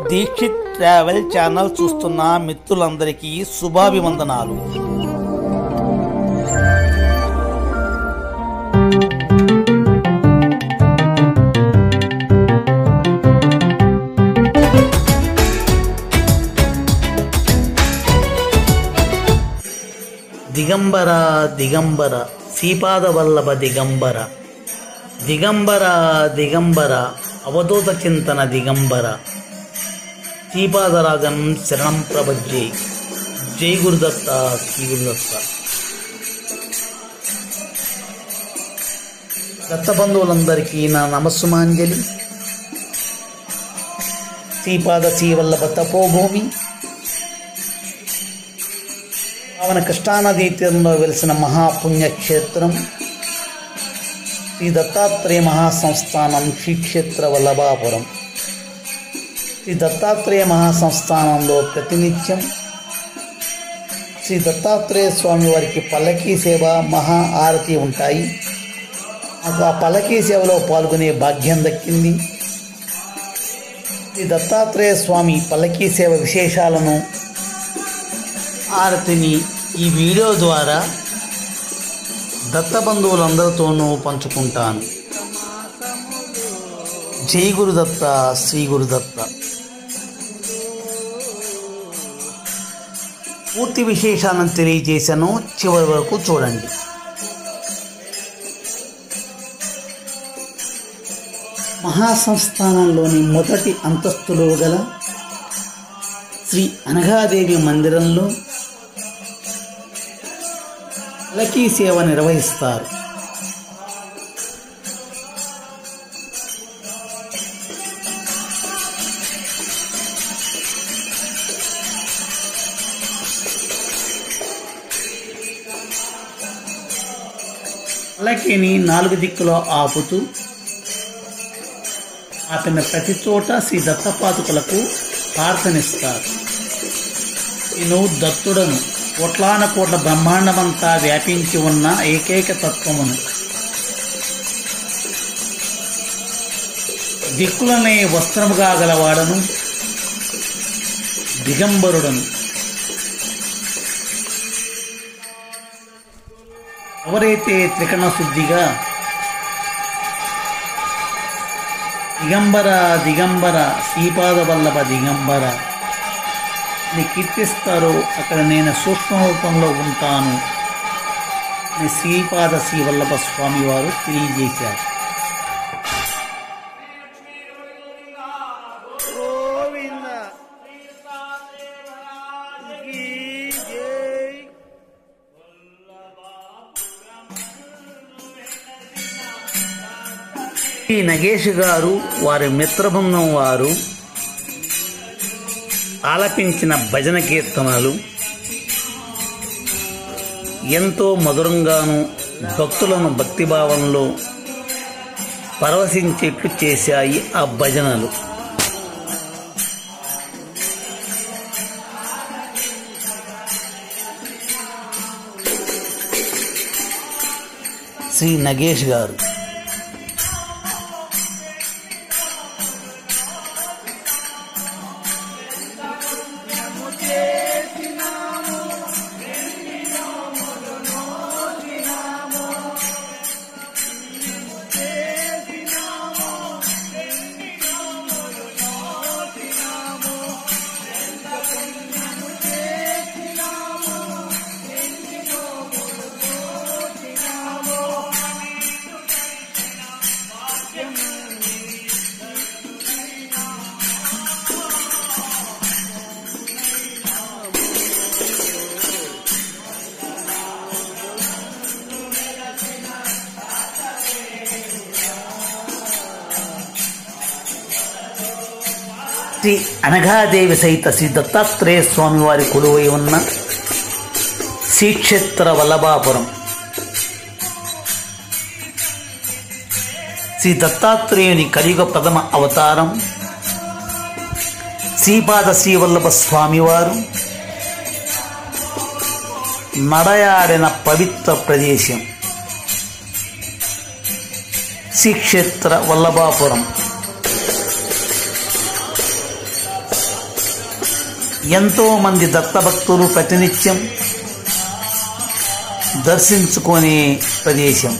Dixit travel channel చూస్తున్న మిత్రులందరికీ శుభాభివందనాలు దిగంబర దిగంబర శ్రీపాద వల్లభ దిగంబర దిగంబర దిగంబర అవధూత చింతన దిగంబర శ్రీపాదరాజం శరణం ప్రపజ్జే జై గురుదత్త శ్రీ గురుదత్త దత్త బంధువులందరికీ నా నమస్సుమాంజలి శ్రీపాద శ్రీవల్లభ తపోభూమి పవన కృష్ణానదీ తీరంలో వెలిసిన మహాపుణ్యక్షేత్రం శ్రీ దత్తాత్రేయ మహాసంస్థానం శ్రీక్షేత్ర వల్లభాపురం శ్రీ దత్తాత్రేయ మహాసంస్థానంలో ప్రతినిత్యం శ్రీ దత్తాత్రేయ స్వామి వారికి పల్లకీ సేవ మహా ఆరతి ఉంటాయి నాకు ఆ పల్లకీ సేవలో పాల్గొనే భాగ్యం దక్కింది శ్రీ దత్తాత్రేయ స్వామి పల్లకీ సేవ విశేషాలను ఆరతిని ఈ వీడియో ద్వారా దత్త బంధువులందరితోనూ పంచుకుంటాను జై గురుదత్త శ్రీ గురుదత్త పూర్తి విశేషాలను తెలియజేశాను చివరి వరకు చూడండి మహాసంస్థానంలోని మొదటి అంతస్తులో గల శ్రీ అనఘాదేవి మందిరంలో లకీ సేవ నిర్వహిస్తారు పల్లకీని నాలుగు దిక్కులో ఆపుతూ ఆపిన ప్రతి చోట శ్రీ దత్తపాదుకులకు ప్రార్థనిస్తారు నేను దత్తుడను కోట్లాన కోట్ల బ్రహ్మాండమంతా వ్యాపించి ఉన్న ఏకైక తత్వమును దిక్కులనే వస్త్రముగా గలవాడను దిగంబరుడను ఎవరైతే త్రికణ శుద్ధిగా దిగంబర దిగంబర శ్రీపాద వల్లభ దిగంబర అని కీర్తిస్తారో అక్కడ నేను సూక్ష్మ రూపంలో ఉంటాను అని శ్రీపాద శ్రీ వల్లభ స్వామి వారు తెలియజేశారు ఈ నగేష్ గారు వారి మిత్రబృందం వారు ఆలపించిన భజన కీర్తనలు ఎంతో మధురంగాను భక్తులను భక్తిభావంలో పరవశించేట్లు చేశాయి ఆ భజనలు శ్రీ నగేష్ గారు శ్రీ అనఘాదేవి సహిత శ్రీ దత్తాత్రేయ స్వామి వారి కొలువై ఉన్న శ్రీక్షేత్ర వల్లభాపురం శ్రీ దత్తాత్రేయుని కలియుగ ప్రథమ అవతారం శ్రీపాద శ్రీవల్లభ స్వామివారు నడయాడిన పవిత్ర ప్రదేశం శ్రీక్షేత్ర వల్లభాపురం ఎంతో మంది దత్తభక్తులు ప్రతినిత్యం దర్శించుకునే ప్రదేశం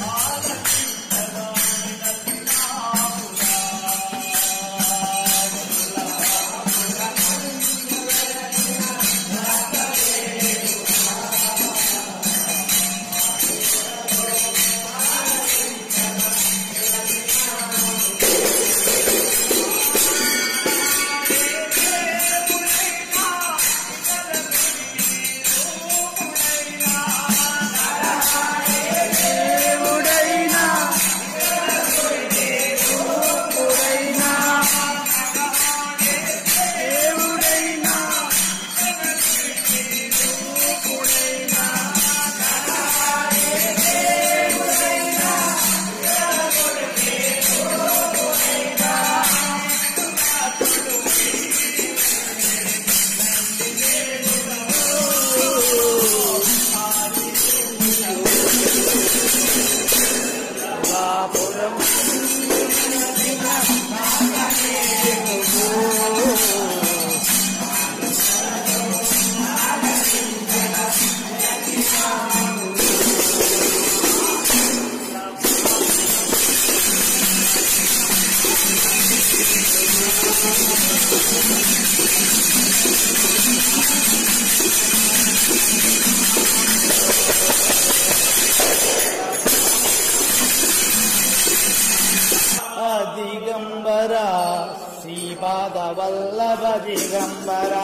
దిగంబర శ్రీపాద వల్లభ దిగంబర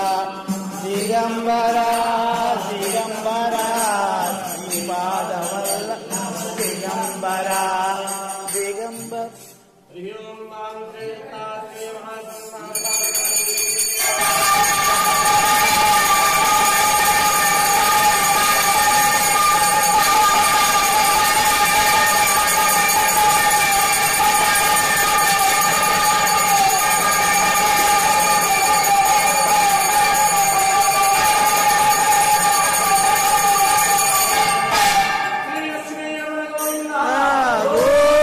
దిగంబర దిగంబర శ్రీపాద వల్లభ దిగంబర దిగంబర గోవింద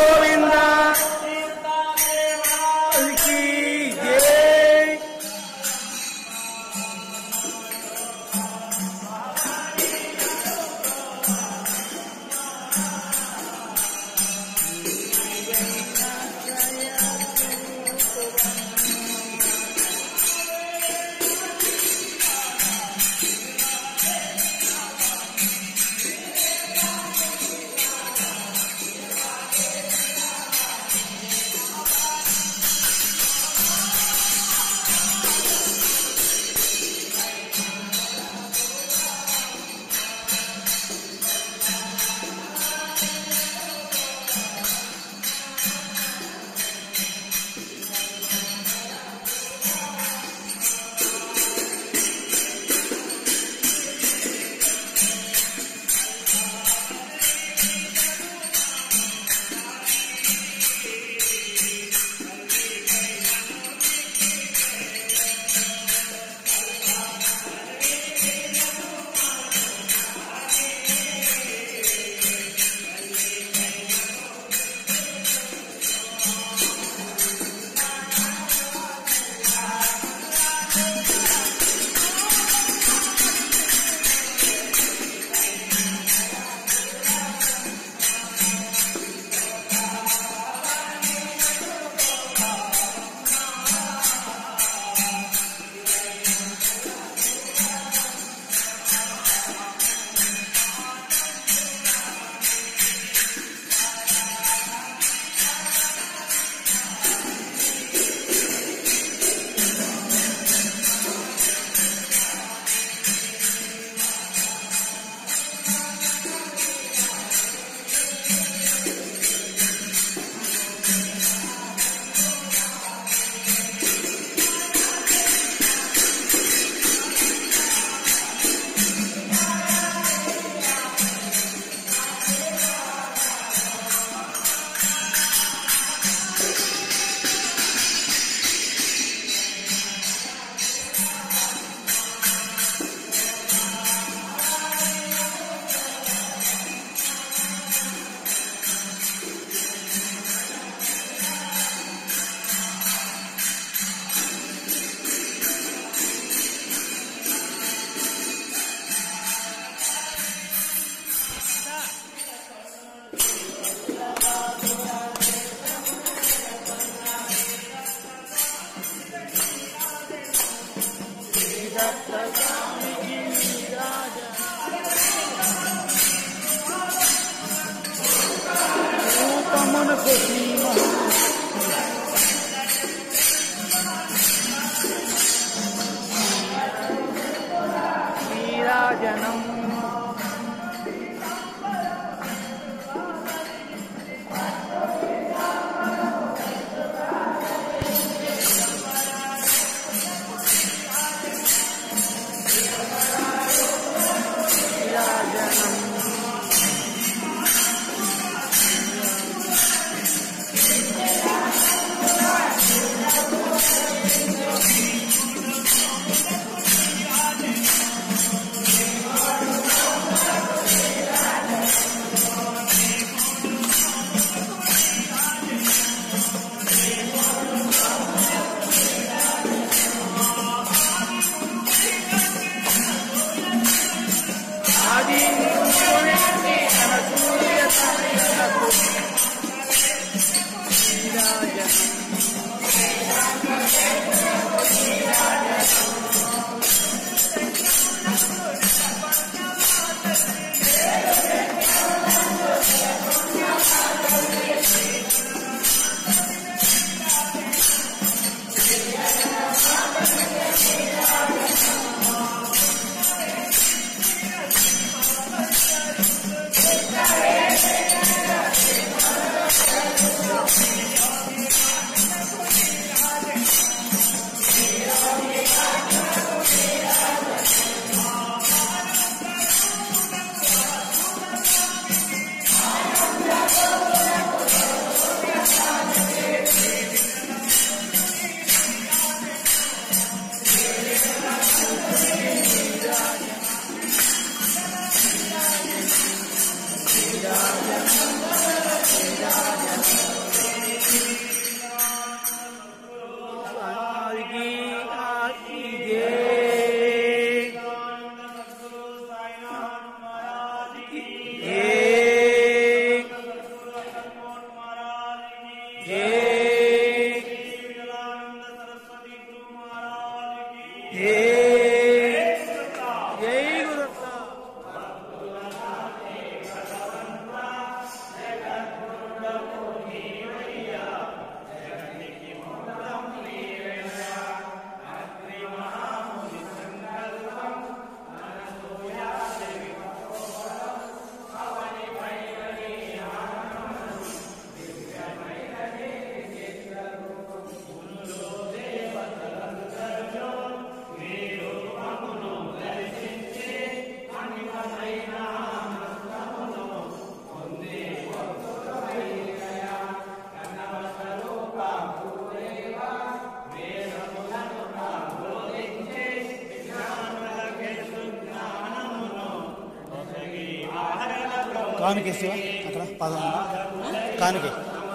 స్వామికి రాజ రూపమునకు శ్రీమ శ్రీరాజనం శ్రీరాజనం ఆది పురుషుని అనసూయ తనయులకు శ్రీరాజనం స్వామికి ఆయిగే ఏ ఏ ఏ జై గురుత్త కానుక ఇస్తావా అక్కడ పదం కానుకే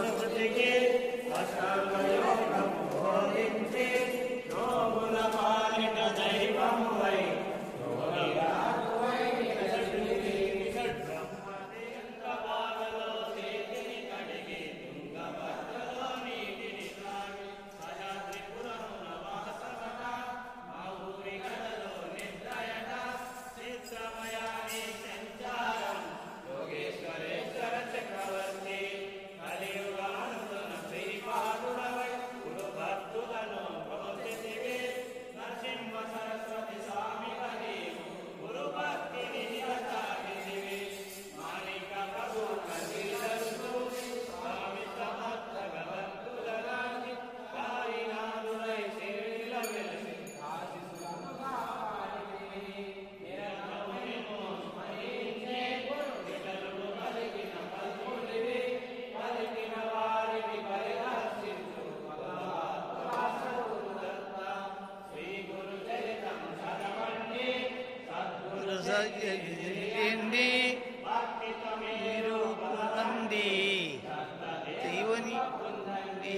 ఏంటి మీరు పొందండి దైవని పొందండి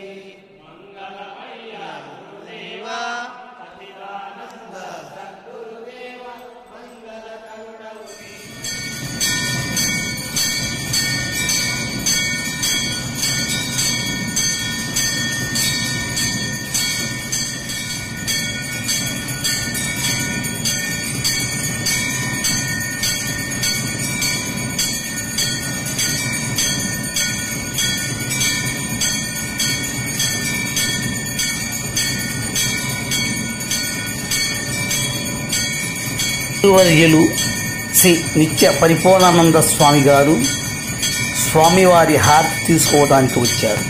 దేవా గురువర్యులు శ్రీ నిత్య పరిపూర్ణానంద స్వామి గారు స్వామివారి హారతి తీసుకోవడానికి వచ్చారు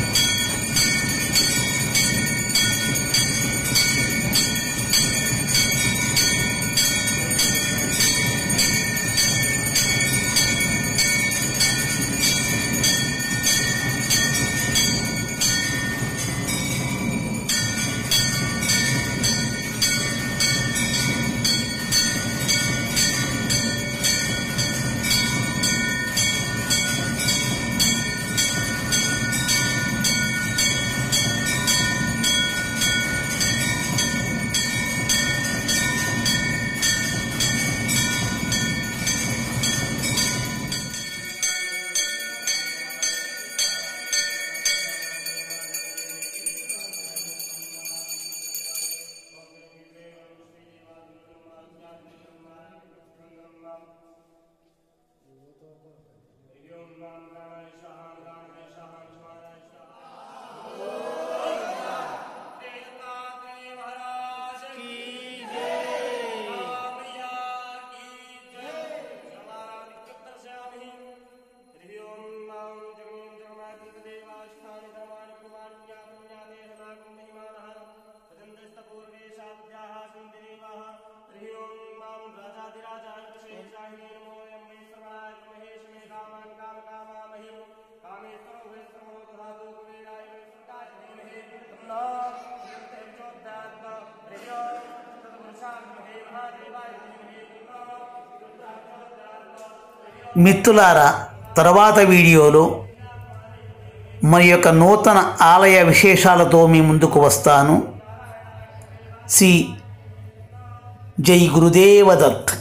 మిత్రులారా తర్వాత వీడియోలో మరి యొక్క నూతన ఆలయ విశేషాలతో మీ ముందుకు వస్తాను శ్రీ జై గురుదేవ దత్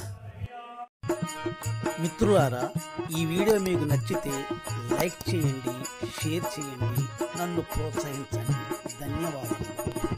మిత్రులారా ఈ వీడియో మీకు నచ్చితే లైక్ చేయండి షేర్ చేయండి నన్ను ప్రోత్సహించండి ధన్యవాదాలు